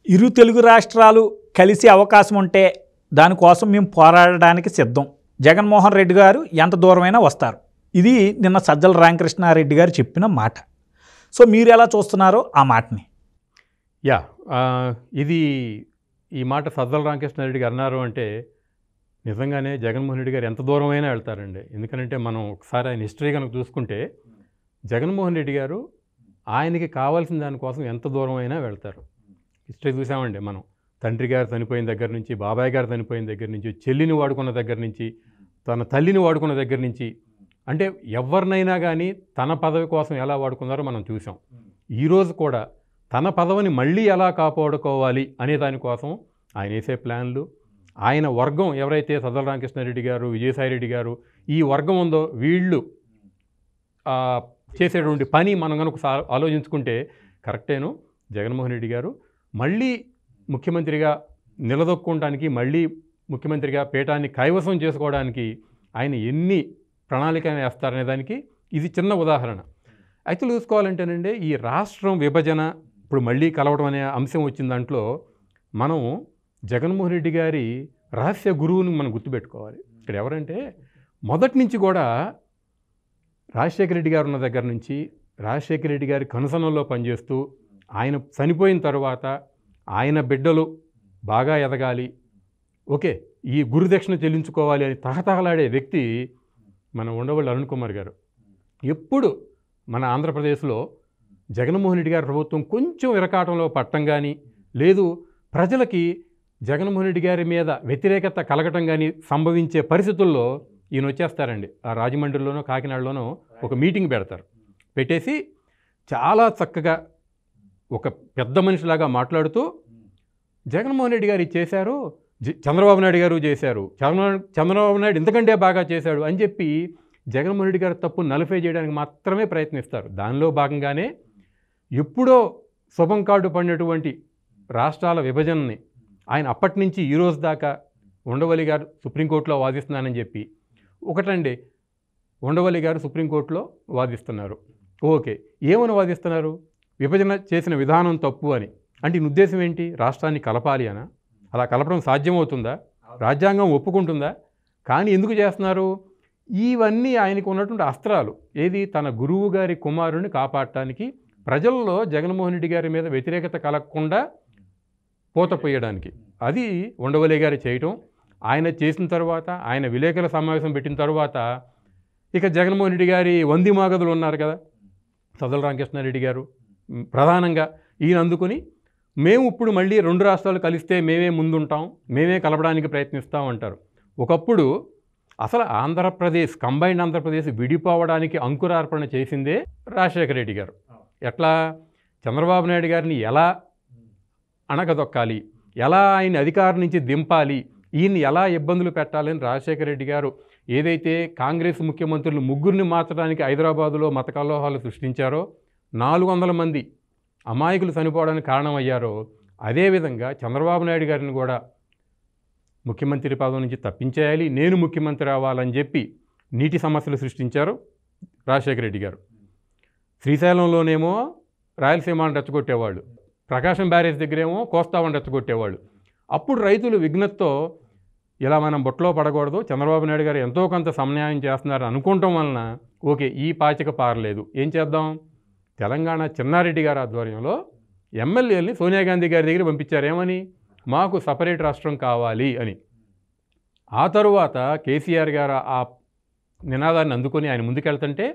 ఇరు తెలుగు రాష్ట్రాలు కలిసి అవకాశం ఉంటే దానికోసం మేము పోరాడడానికి సిద్ధం జగన్మోహన్ రెడ్డి గారు ఎంత దూరమైనా వస్తారు ఇది నిన్న సజ్జల రామకృష్ణారెడ్డి గారు చెప్పిన మాట సో మీరు ఎలా చూస్తున్నారో ఆ మాటని యా ఆ, ఇది ఈ మాట సజ్జల రామకృష్ణారెడ్డి గారు అన్నారు అంటే నిజంగానే జగన్మోహన్ రెడ్డి గారు ఎంత దూరమైనా వెళ్తారండి ఎందుకంటే మనం ఒకసారి ఆయన హిస్టరీ కనుక చూసుకుంటే జగన్మోహన్ రెడ్డి గారు ఆయనకి కావాల్సిన దానికోసం ఎంత దూరమైనా వెళ్తారు హిస్టరీ చూసామండి మనం తండ్రి గారు చనిపోయిన దగ్గర నుంచి బాబాయ్ గారు చనిపోయిన దగ్గర నుంచి చెల్లిని వాడుకున్న దగ్గర నుంచి తన తల్లిని వాడుకున్న దగ్గర నుంచి అంటే ఎవరినైనా కానీ తన పదవి కోసం ఎలా వాడుకున్నారో మనం చూసాం ఈరోజు కూడా తన పదవిని మళ్ళీ ఎలా కాపాడుకోవాలి అనే దానికోసం ఆయన వేసే ప్లాన్లు ఆయన వర్గం ఎవరైతే సదల రామకృష్ణారెడ్డి గారు విజయసాయిరెడ్డి గారు ఈ వర్గం ఉందో వీళ్ళు ఆ, చేసేటువంటి పని మనం కనుక సా- ఆలోచించుకుంటే కరెక్టేను జగన్మోహన్ రెడ్డి గారు మళ్ళీ ముఖ్యమంత్రిగా నిలదొక్కుంటానికి మళ్ళీ ముఖ్యమంత్రిగా పీఠాన్ని కైవసం చేసుకోవడానికి ఆయన ఎన్ని ప్రణాళికలు వేస్తారనే దానికి ఇది చిన్న ఉదాహరణ అయితే చూసుకోవాలంటేనండి ఈ రాష్ట్రం విభజన ఇప్పుడు మళ్ళీ కలవడం అనే అంశం వచ్చిన దాంట్లో మనం జగన్మోహన్ రెడ్డి గారి రహస్య గురువుని మనం గుర్తుపెట్టుకోవాలి ఇక్కడ ఎవరంటే మొదటి నుంచి కూడా రాజశేఖర రెడ్డి గారు ఉన్న దగ్గర నుంచి రాజశేఖర రెడ్డి గారి కనుసనంలో పనిచేస్తూ ఆయన చనిపోయిన తర్వాత ఆయన బిడ్డలు బాగా ఎదగాలి ఓకే ఈ గురుదక్షిణ చెల్లించుకోవాలి అని తహతహలాడే వ్యక్తి మన ఉండవల్లి అరుణ్ కుమార్ గారు ఎప్పుడు మన ఆంధ్రప్రదేశ్లో జగన్మోహన్ రెడ్డి గారి ప్రభుత్వం కొంచెం ఇరకాటంలో పట్టం కానీ లేదు ప్రజలకి జగన్మోహన్ రెడ్డి గారి మీద వ్యతిరేకత కలగటం కానీ సంభవించే పరిస్థితుల్లో ఈయన వచ్చేస్తారండి ఆ రాజమండ్రిలోనో కాకినాడలోనో ఒక మీటింగ్ పెడతారు పెట్టేసి చాలా చక్కగా ఒక పెద్ద మనిషిలాగా మాట్లాడుతూ జగన్మోహన్ రెడ్డి గారు ఇది చేశారు జ- చంద్రబాబు నాయుడు గారు చేశారు చంద్రబాబు చంద్రబాబు నాయుడు ఇంతకంటే బాగా చేశాడు అని చెప్పి జగన్మోహన్ రెడ్డి గారి తప్పు నలిఫై చేయడానికి మాత్రమే ప్రయత్నిస్తారు దానిలో భాగంగానే ఎప్పుడో శుభం కార్డు పడినటువంటి రాష్ట్రాల విభజనని ఆయన అప్పటి నుంచి ఈ రోజు దాకా ఉండవల్లి గారు సుప్రీంకోర్టులో వాదిస్తున్నానని చెప్పి ఒకటండి ఉండవల్లి గారు సుప్రీంకోర్టులో వాదిస్తున్నారు ఓకే ఏమని వాదిస్తున్నారు విభజన చేసిన విధానం తప్పు అని అంటే ఈ ఉద్దేశం ఏంటి రాష్ట్రాన్ని కలపాలి అనా అలా కలపడం సాధ్యమవుతుందా రాజ్యాంగం ఒప్పుకుంటుందా కానీ ఎందుకు చేస్తున్నారు ఇవన్నీ ఆయనకు ఉన్నటువంటి అస్త్రాలు ఏది తన గురువు గారి కుమారుని కాపాడటానికి ప్రజల్లో జగన్మోహన్ రెడ్డి గారి మీద వ్యతిరేకత కలగకుండా పూత పోయడానికి అది ఉండవల్లి గారు చేయటం ఆయన చేసిన తర్వాత ఆయన విలేకరుల సమావేశం పెట్టిన తర్వాత ఇక జగన్మోహన్ రెడ్డి గారి వంది మాగదులు ఉన్నారు కదా సదల రామకృష్ణారెడ్డి గారు మ్, ప్రధానంగా ఈయన అందుకుని మేము ఇప్పుడు మళ్ళీ రెండు రాష్ట్రాలు కలిస్తే మేమే ముందుంటాం మేమే కలపడానికి ప్రయత్నిస్తాం అంటారు ఒకప్పుడు అసలు ఆంధ్రప్రదేశ్ కంబైన్డ్ ఆంధ్రప్రదేశ్ విడిపోవడానికి అంకురార్పణ చేసిందే రాజశేఖర రెడ్డి గారు ఎట్లా చంద్రబాబు నాయుడు గారిని ఎలా అణగదొక్కాలి ఎలా ఆయన అధికారం నుంచి దింపాలి ఈయన్ని ఎలా ఇబ్బందులు పెట్టాలని రాజశేఖర రెడ్డి గారు ఏదైతే కాంగ్రెస్ ముఖ్యమంత్రులు ముగ్గురిని మార్చడానికి హైదరాబాదులో మత కల్లోహాలు సృష్టించారో నాలుగు వందల మంది అమాయకులు చనిపోవడానికి కారణమయ్యారో అదేవిధంగా చంద్రబాబు నాయుడు గారిని కూడా ముఖ్యమంత్రి పదవి నుంచి తప్పించేయాలి నేను ముఖ్యమంత్రి అవ్వాలని చెప్పి నీటి సమస్యలు సృష్టించారు రాజశేఖర రెడ్డి గారు శ్రీశైలంలోనేమో రాయలసీమను రెచ్చగొట్టేవాళ్ళు ప్రకాశం బ్యారేజ్ దగ్గరేమో కోస్తావని రెచ్చగొట్టేవాళ్ళు అప్పుడు రైతులు విఘ్నతతో ఇలా మనం బొట్లో పడకూడదు చంద్రబాబు నాయుడు గారు ఎంతో కొంత సమన్యాయం చేస్తున్నారు అనుకోవటం వలన ఓకే ఈ పాచిక పారలేదు ఏం చేద్దాం తెలంగాణ చిన్నారెడ్డి గారి ఆధ్వర్యంలో ఎమ్మెల్యేలని సోనియా గాంధీ గారి దగ్గర పంపించారు ఏమని మాకు సపరేట్ రాష్ట్రం కావాలి అని ఆ తరువాత కేసీఆర్ గారు ఆ నినాదాన్ని అందుకొని ఆయన ముందుకెళ్తుంటే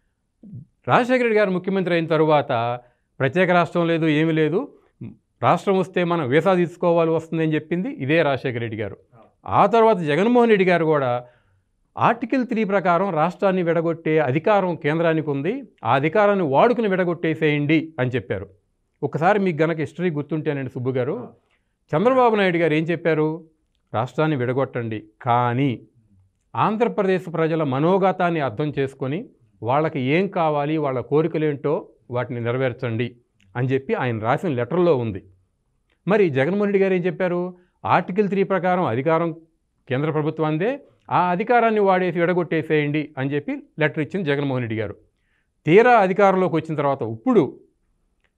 రాజశేఖర రెడ్డి గారు ముఖ్యమంత్రి అయిన తరువాత ప్రత్యేక రాష్ట్రం లేదు ఏమీ లేదు రాష్ట్రం వస్తే మనం వీసా తీసుకోవాలి వస్తుందని చెప్పింది ఇదే రాజశేఖర రెడ్డి గారు ఆ తర్వాత జగన్మోహన్ రెడ్డి గారు కూడా ఆర్టికల్ త్రీ ప్రకారం రాష్ట్రాన్ని విడగొట్టే అధికారం కేంద్రానికి ఉంది ఆ అధికారాన్ని వాడుకుని విడగొట్టేసేయండి అని చెప్పారు ఒకసారి మీకు గనక హిస్టరీ గుర్తుంటేనండి సుబ్బు గారు చంద్రబాబు నాయుడు గారు ఏం చెప్పారు రాష్ట్రాన్ని విడగొట్టండి కానీ ఆంధ్రప్రదేశ్ ప్రజల మనోగతాన్ని అర్థం చేసుకొని వాళ్ళకి ఏం కావాలి వాళ్ళ కోరికలేంటో వాటిని నెరవేర్చండి అని చెప్పి ఆయన రాసిన లెటర్లో ఉంది మరి జగన్మోహన్ రెడ్డి గారు ఏం చెప్పారు ఆర్టికల్ త్రీ ప్రకారం అధికారం కేంద్ర ప్రభుత్వాందే ఆ అధికారాన్ని వాడేసి విడగొట్టేసేయండి అని చెప్పి లెటర్ ఇచ్చింది జగన్మోహన్ రెడ్డి గారు తీరా అధికారంలోకి వచ్చిన తర్వాత ఇప్పుడు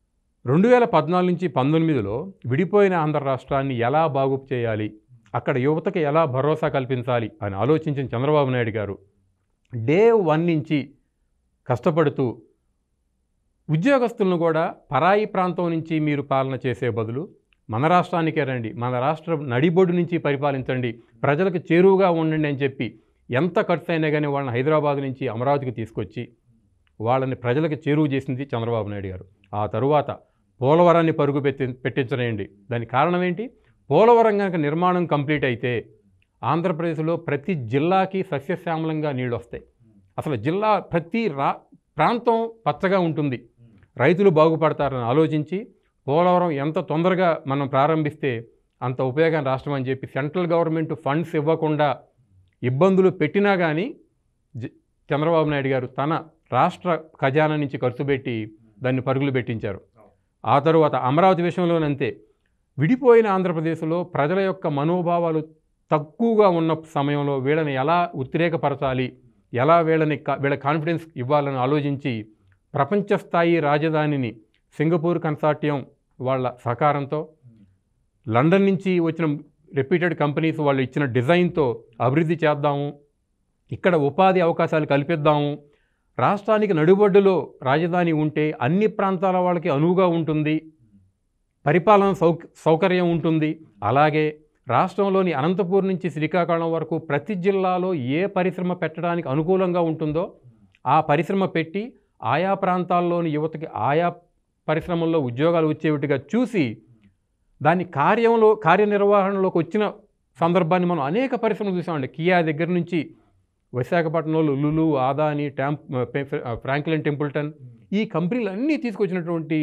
రెండు వేల పద్నాలుగు నుంచి పంతొమ్మిదిలో విడిపోయిన ఆంధ్ర రాష్ట్రాన్ని ఎలా బాగు చేయాలి అక్కడ యువతకి ఎలా భరోసా కల్పించాలి అని ఆలోచించిన చంద్రబాబు నాయుడు గారు డే వన్ నుంచి కష్టపడుతూ ఉద్యోగస్తులను కూడా పరాయి ప్రాంతం నుంచి మీరు పాలన చేసే బదులు మన రాష్ట్రానికే రండి మన రాష్ట్ర నడిబొడ్డు నుంచి పరిపాలించండి ప్రజలకు చేరువుగా ఉండండి అని చెప్పి ఎంత ఖర్చు అయినా కానీ వాళ్ళని హైదరాబాద్ నుంచి అమరావతికి తీసుకొచ్చి వాళ్ళని ప్రజలకు చేరువు చేసింది చంద్రబాబు నాయుడు గారు ఆ తరువాత పోలవరాన్ని పరుగు పెట్టి పెట్టించనేయండి దానికి కారణం ఏంటి పోలవరం కనుక నిర్మాణం కంప్లీట్ అయితే ఆంధ్రప్రదేశ్లో ప్రతి జిల్లాకి సస్యశ్యామలంగా నీళ్ళు వస్తాయి అసలు జిల్లా ప్రతి రా ప్రాంతం పచ్చగా ఉంటుంది రైతులు బాగుపడతారని ఆలోచించి పోలవరం ఎంత తొందరగా మనం ప్రారంభిస్తే అంత ఉపయోగం రాష్ట్రం అని చెప్పి సెంట్రల్ గవర్నమెంట్ ఫండ్స్ ఇవ్వకుండా ఇబ్బందులు పెట్టినా కానీ జ- చంద్రబాబు నాయుడు గారు తన రాష్ట్ర ఖజానా నుంచి ఖర్చు పెట్టి దాన్ని పరుగులు పెట్టించారు ఆ తరువాత అమరావతి విషయంలోనంతే విడిపోయిన ఆంధ్రప్రదేశ్లో ప్రజల యొక్క మనోభావాలు తక్కువగా ఉన్న సమయంలో వీళ్ళని ఎలా ఉద్రేకపరచాలి ఎలా వీళ్ళని కా- వీళ్ళ కాన్ఫిడెన్స్ ఇవ్వాలని ఆలోచించి ప్రపంచ స్థాయి రాజధానిని సింగపూర్ కన్సార్టియం వాళ్ళ సహకారంతో లండన్ నుంచి వచ్చిన రెప్యూటెడ్ కంపెనీస్ వాళ్ళు ఇచ్చిన డిజైన్తో అభివృద్ధి చేద్దాము ఇక్కడ ఉపాధి అవకాశాలు కల్పిద్దాము రాష్ట్రానికి నడుబొడ్డులో రాజధాని ఉంటే అన్ని ప్రాంతాల వాళ్ళకి అనువుగా ఉంటుంది పరిపాలన సౌ సౌకర్యం ఉంటుంది అలాగే రాష్ట్రంలోని అనంతపూర్ నుంచి శ్రీకాకుళం వరకు ప్రతి జిల్లాలో ఏ పరిశ్రమ పెట్టడానికి అనుకూలంగా ఉంటుందో ఆ పరిశ్రమ పెట్టి ఆయా ప్రాంతాల్లోని యువతకి ఆయా పరిశ్రమల్లో ఉద్యోగాలు వచ్చేవిటిగా చూసి దాని కార్యంలో కార్యనిర్వహణలోకి వచ్చిన సందర్భాన్ని మనం అనేక పరిశ్రమలు చూసామండి కియా దగ్గర నుంచి విశాఖపట్నంలో లులు ఆదాని ట్యాంప్ ఫ్రాంక్లిన్ టెంపుల్టన్ ఈ కంపెనీలు అన్నీ తీసుకొచ్చినటువంటి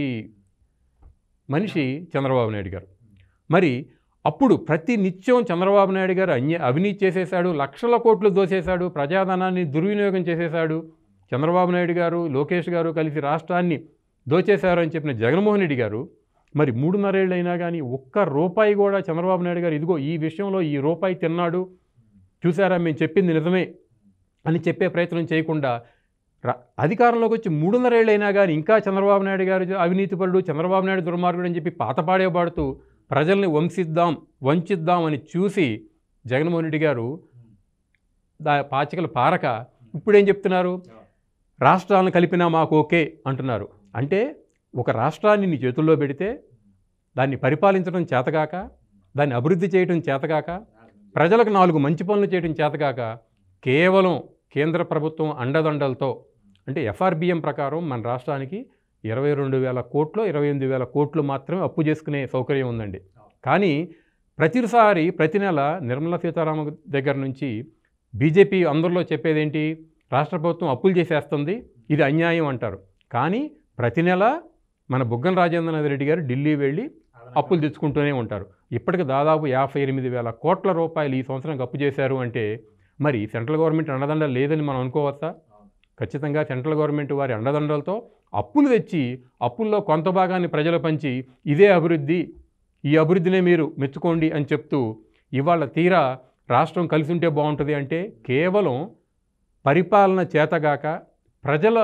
మనిషి చంద్రబాబు నాయుడు గారు మరి అప్పుడు ప్రతి నిత్యం చంద్రబాబు నాయుడు గారు అన్య అవినీతి చేసేశాడు లక్షల కోట్లు దోసేశాడు ప్రజాధనాన్ని దుర్వినియోగం చేసేశాడు చంద్రబాబు నాయుడు గారు లోకేష్ గారు కలిసి రాష్ట్రాన్ని దోచేశారు అని చెప్పిన జగన్మోహన్ రెడ్డి గారు మరి మూడున్నరేళ్ళు అయినా కానీ ఒక్క రూపాయి కూడా చంద్రబాబు నాయుడు గారు ఇదిగో ఈ విషయంలో ఈ రూపాయి తిన్నాడు చూసారా మేము చెప్పింది నిజమే అని చెప్పే ప్రయత్నం చేయకుండా రా- అధికారంలోకి వచ్చి మూడున్నరేళ్ళు అయినా కానీ ఇంకా చంద్రబాబు నాయుడు గారు అవినీతిపరుడు చంద్రబాబు నాయుడు దుర్మార్గుడు అని చెప్పి పాతపాడే పాడుతూ ప్రజల్ని వంశిద్దాం వంచిద్దాం అని చూసి జగన్మోహన్ రెడ్డి గారు దా పాచికలు పారక ఇప్పుడేం చెప్తున్నారు రాష్ట్రాలను కలిపినా మాకు ఓకే అంటున్నారు అంటే ఒక రాష్ట్రాన్ని నీ చేతుల్లో పెడితే దాన్ని పరిపాలించడం చేతగాక దాన్ని అభివృద్ధి చేయడం చేతగాక ప్రజలకు నాలుగు మంచి పనులు చేయడం చేతగాక కేవలం కేంద్ర ప్రభుత్వం అండదండలతో అంటే ఎఫ్ఆర్బిఎం ప్రకారం మన రాష్ట్రానికి ఇరవై రెండు వేల కోట్లు ఇరవై ఎనిమిది వేల కోట్లు మాత్రమే అప్పు చేసుకునే సౌకర్యం ఉందండి కానీ ప్రతిసారి ప్రతి నెల నిర్మలా సీతారామన్ దగ్గర నుంచి బీజేపీ అందరిలో చెప్పేదేంటి రాష్ట్ర ప్రభుత్వం అప్పులు చేసేస్తుంది ఇది అన్యాయం అంటారు కానీ ప్రతి నెల మన బుగ్గన రాజేంద్రనాథ్ రెడ్డి గారు ఢిల్లీ వెళ్ళి అప్పులు తెచ్చుకుంటూనే ఉంటారు ఇప్పటికి దాదాపు యాభై ఎనిమిది వేల కోట్ల రూపాయలు ఈ సంవత్సరం అప్పు చేశారు అంటే మరి సెంట్రల్ గవర్నమెంట్ అండదండ లేదని మనం అనుకోవచ్చా ఖచ్చితంగా సెంట్రల్ గవర్నమెంట్ వారి అండదండలతో అప్పులు తెచ్చి అప్పుల్లో కొంత భాగాన్ని ప్రజలు పంచి ఇదే అభివృద్ధి ఈ అభివృద్ధినే మీరు మెచ్చుకోండి అని చెప్తూ ఇవాళ తీరా రాష్ట్రం కలిసి ఉంటే బాగుంటుంది అంటే కేవలం పరిపాలన చేతగాక ప్రజల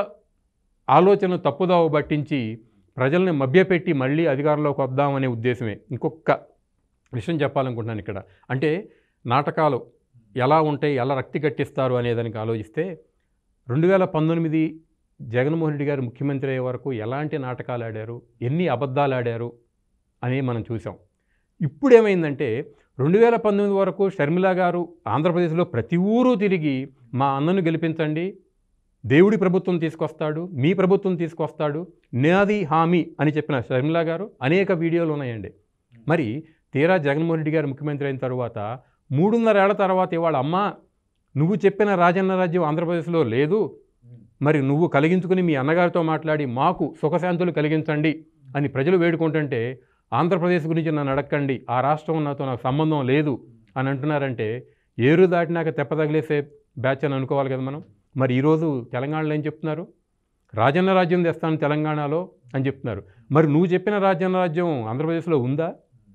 ఆలోచన తప్పుదోవ పట్టించి ప్రజల్ని మభ్యపెట్టి మళ్ళీ అధికారంలోకి వద్దామనే ఉద్దేశమే ఇంకొక విషయం చెప్పాలనుకుంటున్నాను ఇక్కడ అంటే నాటకాలు ఎలా ఉంటాయి ఎలా రక్తి కట్టిస్తారు అనేదానికి ఆలోచిస్తే రెండు వేల పంతొమ్మిది జగన్మోహన్ రెడ్డి గారు ముఖ్యమంత్రి అయ్యే వరకు ఎలాంటి నాటకాలు ఆడారు ఎన్ని అబద్ధాలు ఆడారు అని మనం చూసాం ఇప్పుడు ఏమైందంటే రెండు వేల పంతొమ్మిది వరకు షర్మిల గారు ఆంధ్రప్రదేశ్లో ప్రతి ఊరు తిరిగి మా అన్నను గెలిపించండి దేవుడి ప్రభుత్వం తీసుకొస్తాడు మీ ప్రభుత్వం తీసుకొస్తాడు నాది హామీ అని చెప్పిన షర్మిల గారు అనేక వీడియోలు ఉన్నాయండి మరి తీరా జగన్మోహన్ రెడ్డి గారు ముఖ్యమంత్రి అయిన తర్వాత మూడున్నరేళ్ల తర్వాత ఇవాళ అమ్మ నువ్వు చెప్పిన రాజన్న రాజ్యం ఆంధ్రప్రదేశ్లో లేదు మరి నువ్వు కలిగించుకుని మీ అన్నగారితో మాట్లాడి మాకు సుఖశాంతులు కలిగించండి అని ప్రజలు వేడుకుంటుంటే ఆంధ్రప్రదేశ్ గురించి నన్ను అడగండి ఆ రాష్ట్రం నాతో నాకు సంబంధం లేదు అని అంటున్నారంటే ఏరు దాటినాక తెప్పతగిలేసే బ్యాచ్ అని అనుకోవాలి కదా మనం మరి ఈరోజు తెలంగాణలో ఏం చెప్తున్నారు రాజన్న రాజ్యం తెస్తాను తెలంగాణలో అని చెప్తున్నారు మరి నువ్వు చెప్పిన రాజన్న రాజ్యం ఆంధ్రప్రదేశ్లో ఉందా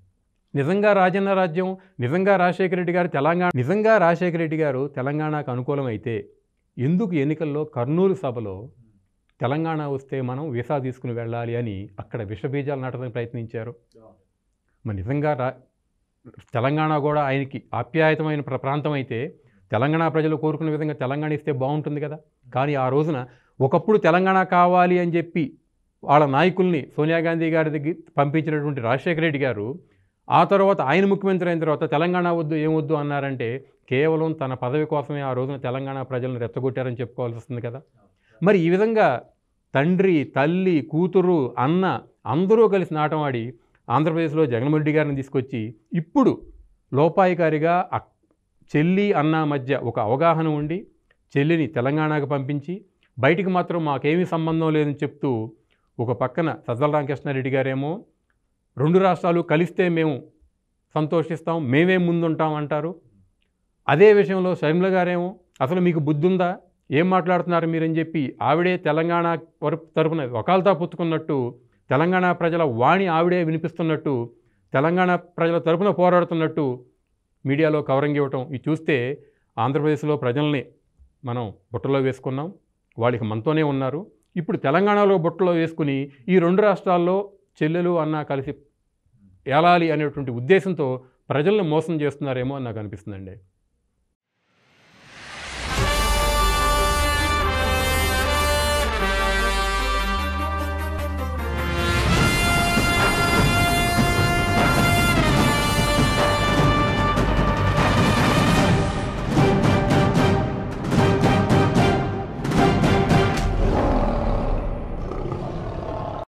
నిజంగా రాజన్న రాజ్యం నిజంగా రాజశేఖర రెడ్డి గారు తెలంగాణ నిజంగా రాజశేఖర రెడ్డి గారు తెలంగాణకు అనుకూలమైతే ఎందుకు ఎన్నికల్లో కర్నూలు సభలో తెలంగాణ వస్తే మనం వీసా తీసుకుని వెళ్ళాలి అని అక్కడ విషబీజాలు నాటడానికి ప్రయత్నించారు మరి నిజంగా రా తెలంగాణ కూడా ఆయనకి ఆప్యాయతమైన ప్ర- ప్రాంతం అయితే తెలంగాణ ప్రజలు కోరుకునే విధంగా తెలంగాణ ఇస్తే బాగుంటుంది కదా కానీ ఆ రోజున ఒకప్పుడు తెలంగాణ కావాలి అని చెప్పి వాళ్ళ నాయకుల్ని సోనియా గాంధీ గారి దగ్గర పంపించినటువంటి రాజశేఖర రెడ్డి గారు ఆ తర్వాత ఆయన ముఖ్యమంత్రి అయిన తర్వాత తెలంగాణ వద్దు ఏమొద్దు అన్నారంటే కేవలం తన పదవి కోసమే ఆ రోజున తెలంగాణ ప్రజలను రెచ్చగొట్టారని చెప్పుకోవాల్సి వస్తుంది కదా మరి ఈ విధంగా తండ్రి తల్లి కూతురు అన్న అందరూ కలిసి నాటం ఆడి ఆంధ్రప్రదేశ్లో జగన్మోహన్ రెడ్డి గారిని తీసుకొచ్చి ఇప్పుడు లోపాయికారిగా అక్- చెల్లి అన్న మధ్య ఒక అవగాహన ఉండి చెల్లిని తెలంగాణకు పంపించి బయటికి మాత్రం మాకేమీ సంబంధం లేదని చెప్తూ ఒక పక్కన సజ్జల రామకృష్ణారెడ్డి గారేమో రెండు రాష్ట్రాలు కలిస్తే మేము సంతోషిస్తాం మేమే ముందుంటాం అంటారు అదే విషయంలో షర్మిల గారేమో అసలు మీకు బుద్ధి ఉందా ఏం మాట్లాడుతున్నారు మీరని చెప్పి ఆవిడే తెలంగాణ వరపు తరపున వకాల్తా పుచ్చుకున్నట్టు తెలంగాణ ప్రజల వాణి ఆవిడే వినిపిస్తున్నట్టు తెలంగాణ ప్రజల తరపున పోరాడుతున్నట్టు మీడియాలో కవరింగ్ ఇవ్వటం ఇది చూస్తే ఆంధ్రప్రదేశ్లో ప్రజల్ని మనం బుట్టలో వేసుకున్నాం వాళ్ళకి మనతోనే ఉన్నారు ఇప్పుడు తెలంగాణలో బుట్టలో వేసుకుని ఈ రెండు రాష్ట్రాల్లో చెల్లెలు అన్న కలిసి ఏలాలి అనేటువంటి ఉద్దేశంతో ప్రజల్ని మోసం చేస్తున్నారేమో అని నాకు అనిపిస్తుందండి